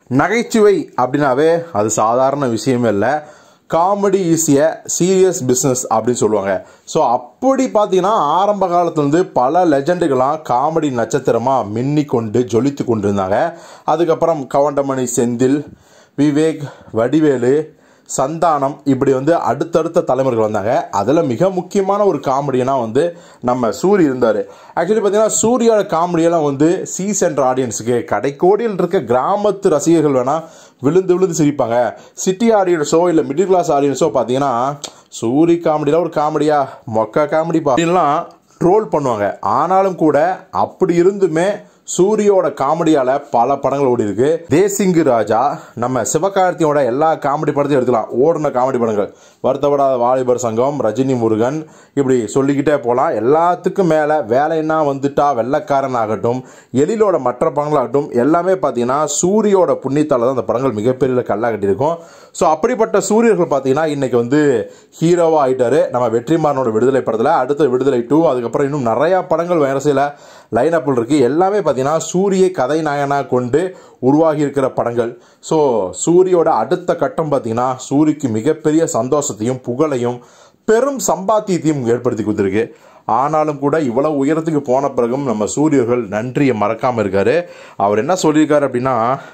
நகைச்சுவை அப்படின்னாவே அது சாதாரண விஷயமே இல்லை comedy is a serious business அப்படின்னு சொல்லுவாங்க ஸோ அப்படி பார்த்தீங்கன்னா ஆரம்ப காலத்துலேருந்து பல லெஜண்டுகளாம் காமெடி நட்சத்திரமாக மின்னி கொண்டு ஜொலித்து கொண்டு இருந்தாங்க அதுக்கப்புறம் கவண்டமணி செந்தில் விவேக் வடிவேலு சந்தானம் இப்படி வந்து அடுத்தடுத்த தலைமுறைகள் வந்தாங்க அதில் மிக முக்கியமான ஒரு காமெடினா வந்து நம்ம சூரி இருந்தார் ஆக்சுவலி பார்த்தீங்கன்னா சூரியோட காமெடியெல்லாம் வந்து சி சென்டர் ஆடியன்ஸுக்கு கடைக்கோடியில் இருக்க கிராமத்து ரசிகர்கள் வேணால் விழுந்து விழுந்து சிரிப்பாங்க சிட்டி ஆடியன்ஸோ இல்லை மிடில் கிளாஸ் ஆடியன்ஸோ பார்த்தீங்கன்னா சூரி காமெடியில் ஒரு காமெடியா மொக்க காமெடி அப்படின்லாம் ட்ரோல் பண்ணுவாங்க ஆனாலும் கூட அப்படி இருந்துமே சூரியோட காமெடியால பல படங்கள் ஓடி இருக்கு தேசிங்கு ராஜா நம்ம சிவகார்த்தியோட எல்லா காமெடி படத்தையும் எடுத்துக்கலாம் ஓடின காமெடி படங்கள் வருத்தப்படாத வாலிபர் சங்கம் ரஜினி முருகன் இப்படி சொல்லிக்கிட்டே போகலாம் எல்லாத்துக்கும் மேலே வேலைன்னா வந்துட்டா வெள்ளக்காரன் ஆகட்டும் எழிலோட மற்ற படங்களாகட்டும் எல்லாமே பார்த்தீங்கன்னா சூரியோட புண்ணியத்தால் தான் அந்த படங்கள் மிகப்பெரிய கல்லா கட்டியிருக்கும் ஸோ அப்படிப்பட்ட சூரியர்கள் பார்த்தீங்கன்னா இன்னைக்கு வந்து ஹீரோவாக ஆயிட்டாரு நம்ம வெற்றிமாறனோட விடுதலை படத்தில் அடுத்த விடுதலை டூ அதுக்கப்புறம் இன்னும் நிறையா படங்கள் வரிசையில் லைன் அப்பில் இருக்குது எல்லாமே பார்த்தீங்கன்னா சூரிய கதை நாயனாக கொண்டு உருவாகி இருக்கிற படங்கள் ஸோ சூரியோட அடுத்த கட்டம் பார்த்தீங்கன்னா சூரிக்கு மிகப்பெரிய சந்தோஷத்தையும் புகழையும் பெரும் சம்பாத்தியத்தையும் ஏற்படுத்தி கொடுத்துருக்கு ஆனாலும் கூட இவ்வளவு உயரத்துக்கு போன பிறகும் நம்ம சூரியர்கள் நன்றியை மறக்காமல் இருக்காரு அவர் என்ன சொல்லியிருக்காரு அப்படின்னா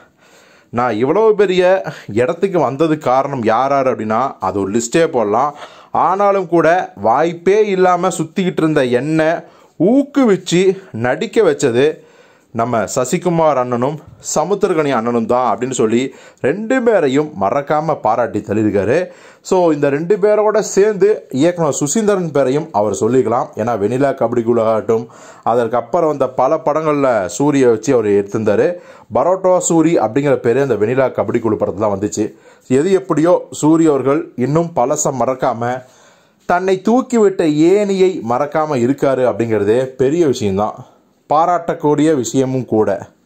நான் இவ்வளோ பெரிய இடத்துக்கு வந்தது காரணம் யார் யார் அப்படின்னா அது ஒரு லிஸ்ட்டே போடலாம் ஆனாலும் கூட வாய்ப்பே இல்லாமல் சுற்றிக்கிட்டு இருந்த என்னை ஊக்குவிச்சு நடிக்க வச்சது நம்ம சசிகுமார் அண்ணனும் சமுத்திரகனி அண்ணனும் தான் அப்படின்னு சொல்லி ரெண்டு பேரையும் மறக்காமல் பாராட்டி தள்ளியிருக்காரு ஸோ இந்த ரெண்டு பேரோட சேர்ந்து இயக்குனர் சுசீந்திரன் பேரையும் அவர் சொல்லிக்கலாம் ஏன்னா வெனிலா கபடி குழுவாகட்டும் அதற்கப்புறம் வந்த பல படங்களில் சூரியை வச்சு அவர் எடுத்திருந்தார் பரோட்டோ சூரி அப்படிங்கிற பேர் அந்த வெனிலா கபடி குழு படத்தில் தான் வந்துச்சு எது எப்படியோ சூரிய அவர்கள் இன்னும் பழசம் மறக்காமல் தன்னை தூக்கிவிட்ட ஏணியை மறக்காமல் இருக்காரு அப்படிங்கிறதே பெரிய விஷயம்தான் பாராட்டக்கூடிய விஷயமும் கூட